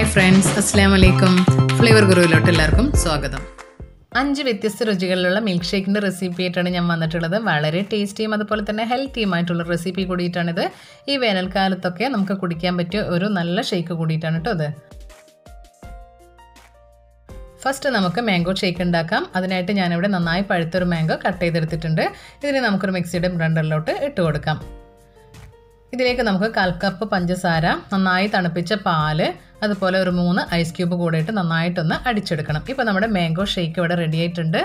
hi friends അസ്സാം വലൈക്കും flavour ഗുരുവിലോട്ട് എല്ലാവർക്കും സ്വാഗതം അഞ്ച് വ്യത്യസ്ത രുചികളിലുള്ള മിൽക്ക് ഷേക്കിൻ്റെ റെസിപ്പി ആയിട്ടാണ് ഞാൻ വന്നിട്ടുള്ളത് വളരെ ടേസ്റ്റിയും അതുപോലെ തന്നെ ഹെൽത്തിയുമായിട്ടുള്ള റെസിപ്പി കൂടിയിട്ടാണിത് ഈ വേനൽക്കാലത്തൊക്കെ നമുക്ക് കുടിക്കാൻ പറ്റിയ ഒരു നല്ല ഷേക്ക് കൂടിയിട്ടാണ് കേട്ടോ ഇത് ഫസ്റ്റ് നമുക്ക് മാംഗോ ഷേക്ക് ഉണ്ടാക്കാം അതിനായിട്ട് ഞാനിവിടെ നന്നായി പഴുത്തൊരു മാംഗോ കട്ട് ചെയ്തെടുത്തിട്ടുണ്ട് ഇതിനെ നമുക്കൊരു മിക്സിയുടെ ബ്ലണ്ടറിലോട്ട് ഇട്ട് കൊടുക്കാം ഇതിലേക്ക് നമുക്ക് കാൽ കപ്പ് പഞ്ചസാര നന്നായി തണുപ്പിച്ച പാല് അതുപോലെ ഒരു മൂന്ന് ഐസ് ക്യൂബ് കൂടെ ഇട്ട് നന്നായിട്ടൊന്ന് അടിച്ചെടുക്കണം ഇപ്പോൾ നമ്മുടെ മാംഗോ ഷേക്ക് ഇവിടെ റെഡി ആയിട്ടുണ്ട്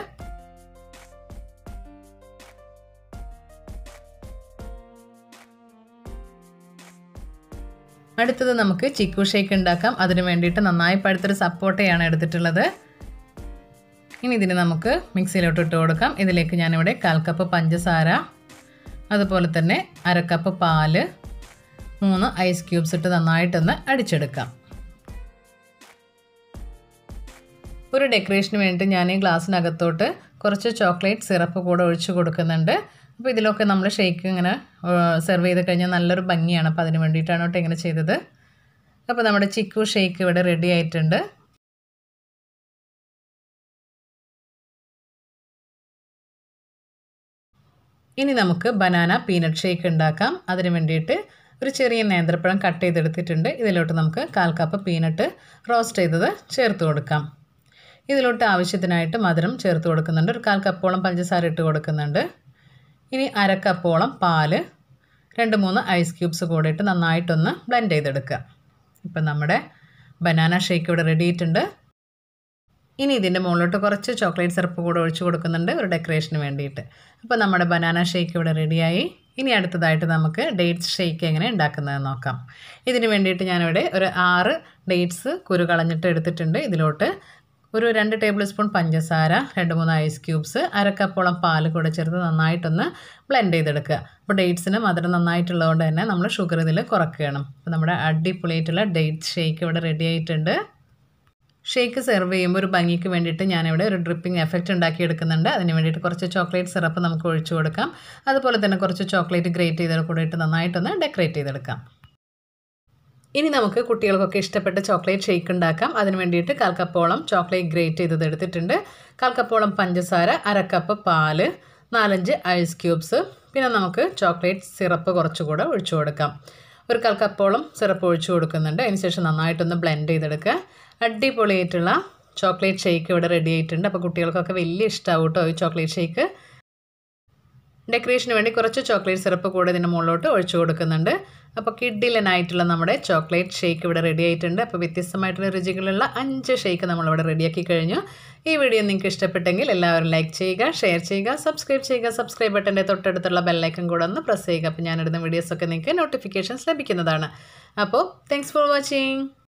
അടുത്തത് നമുക്ക് ചിക്കു ഷേക്ക് ഉണ്ടാക്കാം അതിന് വേണ്ടിയിട്ട് നന്നായി പഴുത്തൊരു സപ്പോട്ടയാണ് എടുത്തിട്ടുള്ളത് ഇനി ഇതിന് നമുക്ക് മിക്സിയിലോട്ട് ഇട്ട് കൊടുക്കാം ഇതിലേക്ക് ഞാനിവിടെ കാൽ കപ്പ് പഞ്ചസാര അതുപോലെ തന്നെ അര കപ്പ് പാല് മൂന്ന് ഐസ് ക്യൂബ്സ് ഇട്ട് നന്നായിട്ടൊന്ന് അടിച്ചെടുക്കാം ഒരു ഡെക്കറേഷന് വേണ്ടി ഞാൻ ഈ ഗ്ലാസ്സിനകത്തോട്ട് കുറച്ച് ചോക്ലേറ്റ് സിറപ്പ് കൂടെ ഒഴിച്ച് കൊടുക്കുന്നുണ്ട് അപ്പോൾ ഇതിലൊക്കെ നമ്മൾ ഷേക്ക് ഇങ്ങനെ സെർവ് ചെയ്ത് കഴിഞ്ഞാൽ നല്ലൊരു ഭംഗിയാണ് അപ്പോൾ അതിന് വേണ്ടിയിട്ടാണ് കേട്ടോ ഇങ്ങനെ ചെയ്തത് അപ്പോൾ നമ്മുടെ ചിക്കു ഷേക്ക് ഇവിടെ റെഡി ആയിട്ടുണ്ട് ഇനി നമുക്ക് ബനാന പീനട്ട് ഷേക്ക് ഉണ്ടാക്കാം അതിന് വേണ്ടിയിട്ട് ഒരു ചെറിയ നേന്ത്രപ്പഴം കട്ട് ചെയ്തെടുത്തിട്ടുണ്ട് ഇതിലോട്ട് നമുക്ക് കാൽ കപ്പ് പീനട്ട് റോസ്റ്റ് ചെയ്തത് ചേർത്ത് കൊടുക്കാം ഇതിലോട്ട് ആവശ്യത്തിനായിട്ട് മധുരം ചേർത്ത് കൊടുക്കുന്നുണ്ട് ഒരു കാൽ കപ്പോളം പഞ്ചസാര ഇട്ട് കൊടുക്കുന്നുണ്ട് ഇനി അര കപ്പോളം പാല് രണ്ട് മൂന്ന് ഐസ് ക്യൂബ്സ് കൂടെ ഇട്ട് നന്നായിട്ടൊന്ന് ബ്ലെൻഡ് ചെയ്തെടുക്കുക ഇപ്പം നമ്മുടെ ബനാന ഷേക്ക് ഇവിടെ റെഡി ആയിട്ടുണ്ട് ഇനി ഇതിൻ്റെ മുകളിലോട്ട് കുറച്ച് ചോക്ലേറ്റ് സിറപ്പ് കൂടെ ഒഴിച്ച് കൊടുക്കുന്നുണ്ട് ഒരു ഡെക്കറേഷന് വേണ്ടിയിട്ട് അപ്പോൾ നമ്മുടെ ബനാന ഷേക്ക് ഇവിടെ റെഡിയായി ഇനി അടുത്തതായിട്ട് നമുക്ക് ഡേറ്റ്സ് ഷേക്ക് എങ്ങനെ ഉണ്ടാക്കുന്നത് നോക്കാം ഇതിന് വേണ്ടിയിട്ട് ഞാനിവിടെ ഒരു ആറ് ഡേറ്റ്സ് കുരു കളഞ്ഞിട്ട് എടുത്തിട്ടുണ്ട് ഇതിലോട്ട് ഒരു രണ്ട് ടേബിൾ സ്പൂൺ പഞ്ചസാര രണ്ട് മൂന്ന് ഐസ് ക്യൂബ്സ് അരക്കപ്പോളം പാൽ കൂടെ ചേർത്ത് നന്നായിട്ടൊന്ന് ബ്ലെൻഡ് ചെയ്തെടുക്കുക അപ്പോൾ ഡേറ്റ്സിന് മധുരം നന്നായിട്ടുള്ളതുകൊണ്ട് തന്നെ നമ്മൾ ഷുഗർ ഇതിൽ കുറയ്ക്കണം അപ്പോൾ നമ്മുടെ അടിപൊളിയായിട്ടുള്ള ഡേറ്റ്സ് ഷേക്ക് ഇവിടെ റെഡി ആയിട്ടുണ്ട് ഷേക്ക് സെർവ് ചെയ്യുമ്പോൾ ഒരു ഭംഗിക്ക് വേണ്ടിയിട്ട് ഞാനിവിടെ ഒരു ഡ്രിപ്പിംഗ് എഫക്റ്റ് ഉണ്ടാക്കി എടുക്കുന്നുണ്ട് അതിന് വേണ്ടിയിട്ട് കുറച്ച് ചോക്ലേറ്റ് സിറപ്പ് നമുക്ക് ഒഴിച്ചു കൊടുക്കാം അതുപോലെ തന്നെ കുറച്ച് ചോക്ലേറ്റ് ഗ്രേറ്റ് ചെയ്ത് കൂടെ ഇട്ട് നന്നായിട്ടൊന്ന് ഡെക്കറേറ്റ് ചെയ്തെടുക്കാം ഇനി നമുക്ക് കുട്ടികൾക്കൊക്കെ ഇഷ്ടപ്പെട്ട ചോക്ലേറ്റ് ഷേക്ക് ഉണ്ടാക്കാം അതിന് വേണ്ടിയിട്ട് കാൽ കപ്പോളം ചോക്ലേറ്റ് ഗ്രേറ്റ് ചെയ്തത് എടുത്തിട്ടുണ്ട് കാൽ കപ്പോളം പഞ്ചസാര അര കപ്പ് പാല് നാലഞ്ച് ഐസ് ക്യൂബ്സ് പിന്നെ നമുക്ക് ചോക്ലേറ്റ് സിറപ്പ് കുറച്ചുകൂടെ ഒഴിച്ചു കൊടുക്കാം ഒരു കാൽ കപ്പോളം സിറപ്പ് ഒഴിച്ചു കൊടുക്കുന്നുണ്ട് അതിനുശേഷം നന്നായിട്ടൊന്ന് ബ്ലെൻഡ് ചെയ്തെടുക്കുക അടിപൊളിയായിട്ടുള്ള ചോക്ലേറ്റ് ഷേക്ക് ഇവിടെ റെഡി ആയിട്ടുണ്ട് അപ്പോൾ കുട്ടികൾക്കൊക്കെ വലിയ ഇഷ്ടമാവും കേട്ടോ ഈ ചോക്ലേറ്റ് ഷേക്ക് ഡെക്കറേഷന് വേണ്ടി കുറച്ച് ചോക്ലേറ്റ് സിറപ്പ് കൂടെ ഇതിൻ്റെ മുകളിലോട്ട് ഒഴിച്ചു കൊടുക്കുന്നുണ്ട് അപ്പോൾ കിഡിലനായിട്ടുള്ള നമ്മുടെ ചോക്ലേറ്റ് ഷേക്ക് ഇവിടെ റെഡി ആയിട്ടുണ്ട് അപ്പോൾ വ്യത്യസ്തമായിട്ടുള്ള രുചികളുള്ള അഞ്ച് ഷേക്ക് നമ്മളിവിടെ റെഡിയാക്കി കഴിഞ്ഞു ഈ വീഡിയോ നിങ്ങൾക്ക് ഇഷ്ടപ്പെട്ടെങ്കിൽ എല്ലാവരും ലൈക്ക് ചെയ്യുക ഷെയർ ചെയ്യുക സബ്സ്ക്രൈബ് ചെയ്യുക സബ്സ്ക്രൈബ് ബട്ടൻ്റെ തൊട്ടടുത്തുള്ള ബെല്ലൈക്കൺ കൂടെ ഒന്ന് പ്രസ് ചെയ്യുക അപ്പോൾ ഞാനിടുന്ന വീഡിയോസൊക്കെ നിങ്ങൾക്ക് നോട്ടിഫിക്കേഷൻസ് ലഭിക്കുന്നതാണ് അപ്പോൾ താങ്ക്സ് ഫോർ വാച്ചിങ്